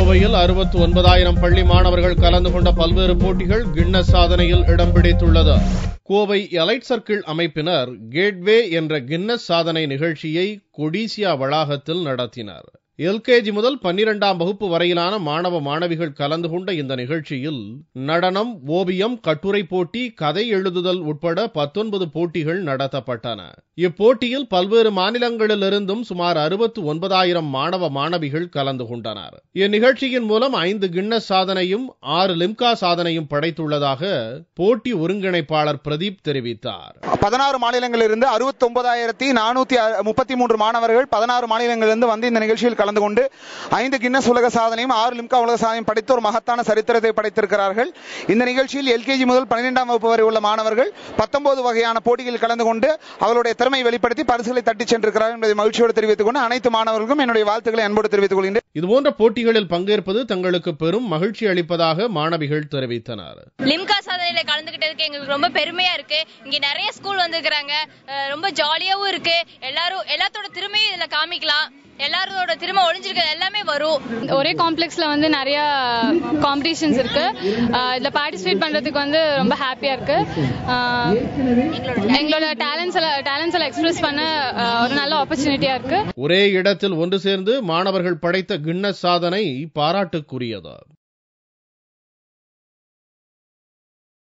கோவையில் அறுபத்து ஒன்பதாயிரம் பள்ளி மாணவர்கள் கலந்து கொண்ட பல்வேறு போட்டிகள் கின்னஸ் சாதனையில் இடம் பிடித்துள்ளது கோவை எலைட் சர்க்கிள் அமைப்பினர் கேட்வே என்ற கின்னஸ் சாதனை நிகழ்ச்சியை கொடிசியா வளாகத்தில் நடத்தினர் எல்கேஜி முதல் பன்னிரெண்டாம் வகுப்பு வரையிலான மாணவ மாணவிகள் கலந்து கொண்ட இந்த நிகழ்ச்சியில் நடனம் ஓவியம் கட்டுரை போட்டி கதை எழுதுதல் உட்பட பத்தொன்பது போட்டிகள் நடத்தப்பட்டன இப்போட்டியில் பல்வேறு மாநிலங்களிலிருந்தும் சுமார் அறுபத்து ஒன்பதாயிரம் மாணவ மாணவிகள் கலந்து கொண்டனர் இந்நிகழ்ச்சியின் மூலம் ஐந்து கின்னஸ் சாதனையும் ஆறு லிம்கா சாதனையும் படைத்துள்ளதாக போட்டி ஒருங்கிணைப்பாளர் பிரதீப் தெரிவித்தார் பதினாறு மாநிலங்களிலிருந்து அறுபத்தி ஒன்பதாயிரத்தி நானூத்தி முப்பத்தி மூன்று மாணவர்கள் பதினாறு மாநிலங்களிலிருந்து வந்து இந்த நிகழ்ச்சியில் கலந்து கொண்டு ஐந்து கின்னஸ் உலக சாதனையும் ஆறு லிம்கா உலக சாதனையும் படைத்து ஒரு மகத்தான சரித்திரத்தை படைத்திருக்கிறார்கள் இந்த நிகழ்ச்சியில் எல்கேஜி முதல் பன்னிரெண்டாம் வகுப்பு வரை உள்ள மாணவர்கள் பத்தொன்பது வகையான போட்டிகளில் கலந்து கொண்டு அவர்களுடைய திறமையை வெளிப்படுத்தி பரிசுகளை தட்டி சென்றிருக்கிறார்கள் என்பதை மகிழ்ச்சியோடு தெரிவித்துக் கொண்டு அனைத்து மாணவர்களுக்கும் என்னுடைய வாழ்த்துக்களை அன்போடு தெரிவித்துக் கொள்கின்றேன் இதுபோன்ற போட்டிகளில் பங்கேற்பது தங்களுக்கு பெரும் மகிழ்ச்சி அளிப்பதாக மாணவிகள் தெரிவித்தனர் லிம்கா சாதனையில கலந்துகிட்டதுக்கு எங்களுக்கு ரொம்ப பெருமையா இருக்கு இங்க நிறைய ஸ்கூல் வந்திருக்கிறாங்க அஹ் ரொம்ப ஜாலியாவும் இருக்கு எல்லாரும் எல்லாத்தோட திறமையும் இதுல காமிக்கலாம் எல்லாரோட திறமை ஒளிஞ்சிருக்கிறது எல்லாமே வரும் ஒரே காம்ப்ளெக்ஸ்ல வந்து நிறைய காம்படிஷன்ஸ் இருக்கு ஆஹ் இதுல பார்ட்டிசிபேட் பண்றதுக்கு வந்து ரொம்ப ஹாப்பியா இருக்கு ஆஹ் எங்களோட டேலண்ட்ஸ் டேலண்ட்ஸ் எல்லாம் எக்ஸ்பிரஸ் பண்ண ஆஹ் ஒரு நல்ல ஆப்பர்ச்சுனிட்டியா இருக்கு ஒரே இடத்தில் ஒன்று சேர்ந்து மாணவர்கள் படைத்த கின்னஸ் சாதனை பாராட்டுக்குரியது